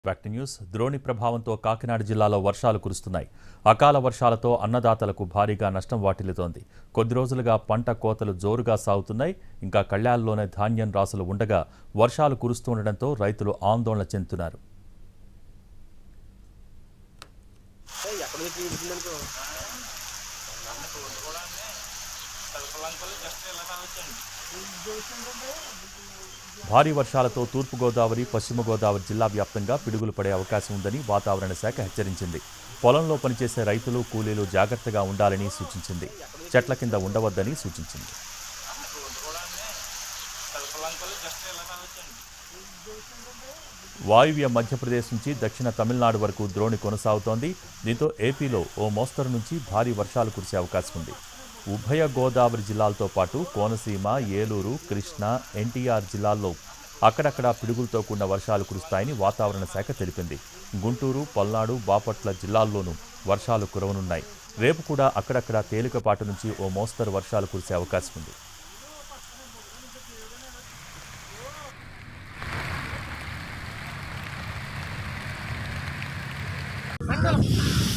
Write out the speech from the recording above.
back to news ద్రోణి ప్రభావంతో కాకినాడ జిల్లాలో వర్షాలు కురుస్తున్నాయి అకాల వర్షాలతో అన్నదాతలకు భారీగా నష్టం వాటిల్లుతోంది కొద్ది రోజులుగా పంట కోతలు జోరుగా సాగుతున్నాయి ఇంకా కళ్యాల్లోనే ధాన్యం రాసులు ఉండగా వర్షాలు కురుస్తుండటంతో రైతులు ఆందోళన చెందుతున్నారు ఎక్కడ పెట్టి ఉంటుందనుకో భారీ వర్షాలతో తూర్పుగోదావరి పశ్చిమ గోదావరి జిల్లా వ్యాప్తంగా పిడుగులు పడే అవకాశం ఉందని వాతావరణ శాఖ హెచ్చరించింది పొలంలో పనిచేసే రైతులు కూలీలు జాగ్రత్తగా ఉండాలని సూచించింది చెట్ల కింద ఉండవద్దని సూచించింది వాయువ్య మధ్యప్రదేశ్ నుంచి దక్షిణ తమిళనాడు వరకు ద్రోణి కొనసాగుతోంది దీంతో ఏపీలో ఓ మోస్తరు నుంచి భారీ వర్షాలు కురిసే అవకాశం ఉంది ఉభయ గోదావరి జిల్లాలతో పాటు కోనసీమ ఏలూరు కృష్ణా ఎన్టీఆర్ జిల్లాల్లో అక్కడక్కడ పిడుగులతో కూడిన వర్షాలు కురుస్తాయని వాతావరణ శాఖ తెలిపింది గుంటూరు పల్నాడు బాపట్ల జిల్లాల్లోనూ వర్షాలు కురవనున్నాయి రేపు కూడా అక్కడక్కడ తేలికపాటి నుంచి ఓ మోస్తరు వర్షాలు కురిసే అవకాశం ఉంది సంకలం